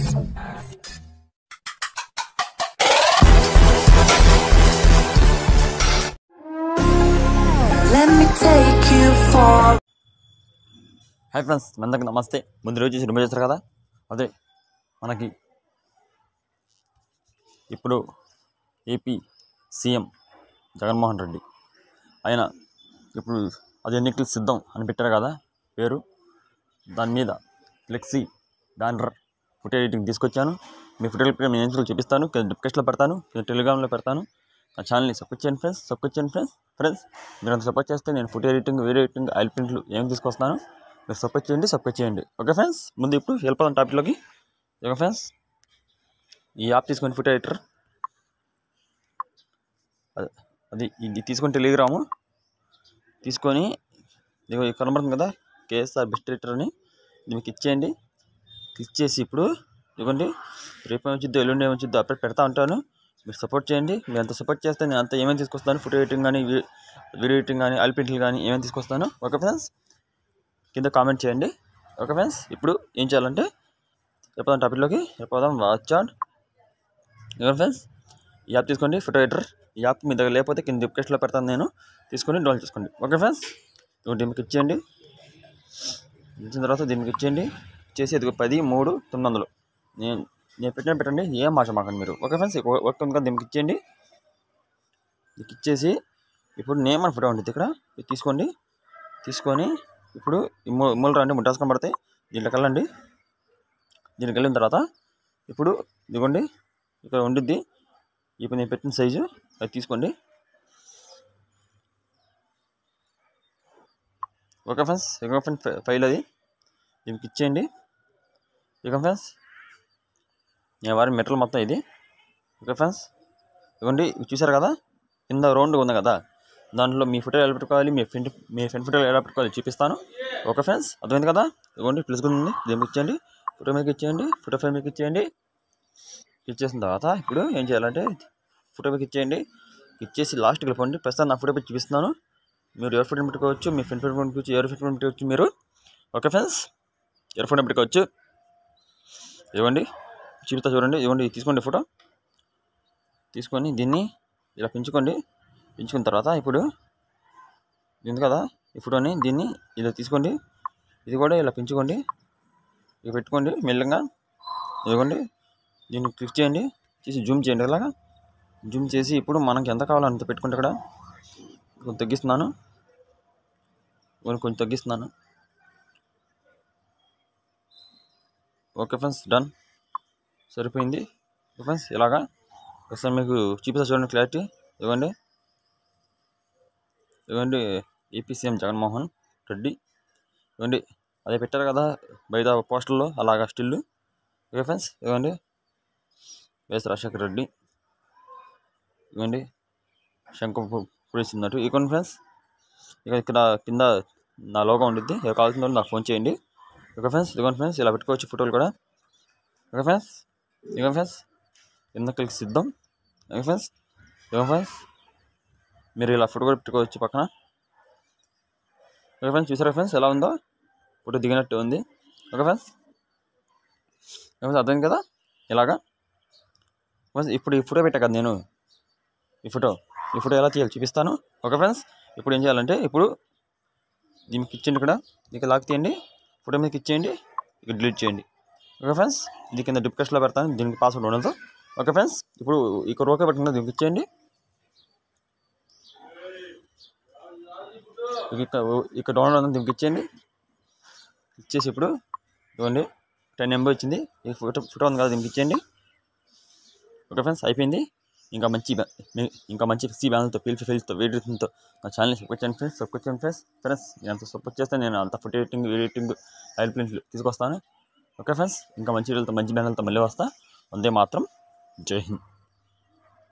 Let me take you for hi friends అందరికి నమస్తే ముందు రోజు చేసి రిమూవ్ చేస్తారు కదా అదే మనకి ఇప్పుడు ఏపీ సీఎం జగన్మోహన్ రెడ్డి ఆయన ఇప్పుడు అది ఎన్నికలు సిద్ధం అని పెట్టారు కదా పేరు దాని మీద ఫ్లెక్సీ బ్యానర్ ఫుటో ఎడిటింగ్ తీసుకొచ్చాను మీ ఫుటో ఎడిటింగ్ నేను ఎన్నికలు చూపిస్తాను కింద డిస్క్రిప్షన్లో పెడతాను కింద టెలిగ్రామ్లో పెడతాను నా ఛానల్ని సపోర్ట్ చేయండి ఫ్రెండ్స్ సపోర్ట్ చేయండి ఫ్రెండ్స్ ఫ్రెండ్స్ మీరు అంత సపోర్ట్ చేస్తే నేను photo editing video editing oil ప్రింట్లు ఏం తీసుకొస్తాను మీరు సపోర్ట్ చేయండి సపోర్ట్ చేయండి ఓకే ఫ్రెండ్స్ ముందు ఇప్పుడు వెళ్ళిపోదాం టాపిక్లోకి ఓకే ఫ్రెండ్స్ ఈ యాప్ తీసుకొని ఫోటో ఎడిటర్ అది- అది ఇది తీసుకొని టెలిగ్రాము తీసుకొని ఇదిగో ఇక్కడ కనబడుతుంది కదా కేఎస్ఆర్ బెస్ట్ ఎడిటర్ అని ఇది మీకు ఇచ్చేయండి ఇచ్చేసి ఇప్పుడు ఇవ్వండి రేపు ఏమొచ్చిద్దో ఎల్లుండి ఏమొచ్చిద్దో అప్పుడు పెడతా ఉంటాను మీరు సపోర్ట్ చేయండి మీరు అంత సపోర్ట్ చేస్తే నేను అంత ఏమేమి తీసుకొస్తాను ఫోటో ఎడిటింగ్ కానీ వీ- వీడియో ఎడిటింగ్ కానీ ఆయిల్ పెయింట్లు కానీ ఏమేమి తీసుకొస్తాను ఓకే ఫ్రెండ్స్ కింద కామెంట్ చేయండి ఓకే ఫ్రెండ్స్ ఇప్పుడు ఏం చేయాలంటే వెళ్ళిపోదాం టాపిక్లోకి వెళ్ళిపోదాం వాచ్ ఆన్ ఓకే ఫ్రెండ్స్ ఈ యాప్ తీసుకోండి ఫోటో ఎడిటర్ ఈ యాప్ మీ దగ్గర లేకపోతే కింద డిస్క్రిప్షన్లో పెడతాను నేను తీసుకొని డౌన్లోడ్ చేసుకోండి ఓకే ఫ్రెండ్స్ ఇదిగోండి మీకు ఇచ్చేయండి ఇచ్చిన తర్వాత దీనికి ఇచ్చేయండి చేసి ఇది పది మూడు తొమ్మిది వందలు నేను నేను పెట్టిన పెట్టండి ఏం మాట మాకండి మీరు ఓకే ఫ్రెండ్స్ వర్క్ ఉంది కదా దీనికి ఇచ్చేయండి దీనికి ఇచ్చేసి ఇప్పుడు నేమ్ అని ఫోటో ఉంటుంది ఇక్కడ ఇది తీసుకోండి తీసుకొని ఇప్పుడు ఈ మూ మూల రండి ముట్టాసుకొని పడతాయి దీంట్లోకి వెళ్ళండి దీనికి వెళ్ళిన తర్వాత ఇప్పుడు ఇదిగోండి ఇక్కడ ఉండిద్ది ఇప్పుడు నేను పెట్టిన సైజు అది తీసుకోండి okay friends okay friends file అది దీనికి ఇచ్చేయండి ఓకే ఫ్రెండ్స్ నేను వారి మెటీరియల్ మొత్తం ఇది ఓకే ఫ్రెండ్స్ ఇదిగోండి ఇవి చూసారు కదా కింద రౌండ్ ఉంది కదా దాంట్లో మీ ఫోటో ఎలా పెట్టుకోవాలి మీ ఫ్రెండ్ మీ ఫ్రెండ్ ఫోటో ఎలా పెట్టుకోవాలి చూపిస్తాను ఓకే ఫ్రెండ్స్ అర్థమైంది కదా ఇదిగోండి ప్లస్ కూడా ఉంది దీనికి ఇచ్చేయండి ఫోటో మీకు ఇచ్చేయండి ఫోటో ఫ్రేమ్ మీకు ఇచ్చేయండి ఇచ్చేసిన తర్వాత ఇప్పుడు ఏం చేయాలంటే ఫోటో మీకు ఇచ్చేయండి ఇచ్చేసి లాస్ట్కి వెళ్ళిపోండి ప్రస్తుతం నా ఫోటో పెట్టి చూపిస్తున్నాను మీరు ఎవరి ఫోటో పెట్టుకోవచ్చు మీ ఫ్రెండ్ ఫోటో పెట్టుకోవచ్చు ఎవరి ఫోటో పెట్టుకోవచ్చు మీరు ఓకే ఫ్రెండ్స్ ఎవరి ఫోటో పెట్టుకోవచ్చు ఇవ్వండి చూపిస్తా చూడండి ఇవ్వండి ఇది తీసుకోండి ఫోటో తీసుకొని దీన్ని ఇలా పెంచుకోండి పెంచుకున్న తర్వాత ఇప్పుడు ఇది ఉంది కదా ఈ ఫోటోని దీన్ని ఇలా తీసుకోండి ఇది కూడా ఇలా పెంచుకోండి ఇవి పెట్టుకోండి మెల్లగా ఇదిగోండి దీన్ని క్లిక్ చేయండి చేసి జూమ్ చేయండి ఇలాగా జూమ్ చేసి ఇప్పుడు మనకి ఎంత కావాలో అంత పెట్టుకుంటే ఇక్కడ కొంచెం తగ్గిస్తున్నాను ఇదిగోండి కొంచెం తగ్గిస్తున్నాను ఓకే ఫ్రెండ్స్ డన్ సరిపోయింది ఓకే ఫ్రెండ్స్ ఇలాగా ఒకసారి మీకు చూపిస్తా చూడండి క్లారిటీ ఇవ్వండి ఇవ్వండి ఏపీ సీఎం జగన్మోహన్ రెడ్డి ఇవ్వండి అదే పెట్టారు కదా బయట పోస్టర్లో అలాగా స్టిల్ ఓకే ఫ్రెండ్స్ ఇవ్వండి వైఎస్ రాజశేఖర రెడ్డి ఇవ్వండి శంఖం పూడిస్తున్నట్టు ఇవ్వండి ఫ్రెండ్స్ ఇక ఇక్కడ కింద నా లోగో ఉండిద్ది ఇక కావాల్సిన వాళ్ళు నాకు ఫోన్ చేయండి ఓకే ఫ్రెండ్స్ ఇదిగోండి ఫ్రెండ్స్ ఇలా పెట్టుకోవచ్చు ఫోటోలు కూడా ఓకే ఫ్రెండ్స్ ఇదిగోండి ఫ్రెండ్స్ ఎన్నికలకి సిద్ధం ఓకే ఫ్రెండ్స్ ఇదిగోండి ఫ్రెండ్స్ మీరు ఇలా ఫోటో కూడా పెట్టుకోవచ్చు పక్కన ఓకే ఫ్రెండ్స్ చూసారా ఫ్రెండ్స్ ఎలా ఉందో ఫోటో దిగినట్టు ఉంది ఓకే ఫ్రెండ్స్ ఓకే ఫ్రెండ్స్ అర్థమైంది కదా ఇలాగా ఫ్రెండ్స్ ఇప్పుడు ఈ ఫోటో పెట్టా కదా నేను ఈ ఫోటో ఈ ఫోటో ఎలా తీయాలి చూపిస్తాను ఓకే ఫ్రెండ్స్ ఇప్పుడు ఏం చేయాలంటే ఇప్పుడు దీనికి ఇచ్చేయండి ఇక్కడ ఇక్కడ లాక్ తీయండి ఫోటో మీకు ఇచ్చేయండి ఇక్కడ డిలీట్ చేయండి ఓకే ఫ్రెండ్స్ ఇది కింద డిస్కషన్లో పెడతాను దీనికి పాస్వర్డ్ ఉండదు ఓకే ఫ్రెండ్స్ ఇప్పుడు ఇక్కడ ఓకే పెట్టుకున్న దీనికి ఇచ్చేయండి ఇక్కడ ఇక్కడ డౌన్లోడ్ ఉంది దీనికి ఇచ్చేయండి ఇచ్చేసి ఇప్పుడు ఇవ్వండి టెన్ ఎంబీ వచ్చింది ఈ ఫోటో ఫోటో ఉంది కదా దీనికి ఇచ్చేయండి ఓకే ఫ్రెండ్స్ అయిపోయింది ఇంకా మంచి బ్యా- మీ- ఇంకా మంచి సి బ్యానర్తో పీల్చి ఫీల్స్తో వీడియోతో నా ఛానల్ని సపోర్ట్ చేయండి ఫ్రెండ్స్ సపోర్ట్ చేయండి ఫ్రెండ్స్ ఫ్రెండ్స్ నేను అంత సపోర్ట్ చేస్తే నేను అంత photo editing video editing oil ప్రింట్లు తీసుకొస్తాను ఓకే ఫ్రెండ్స్ ఇంకా మంచి వీడియోలతో మంచి బ్యానర్లతో మళ్ళీ వస్తా అంతే మాత్రం జై హింద్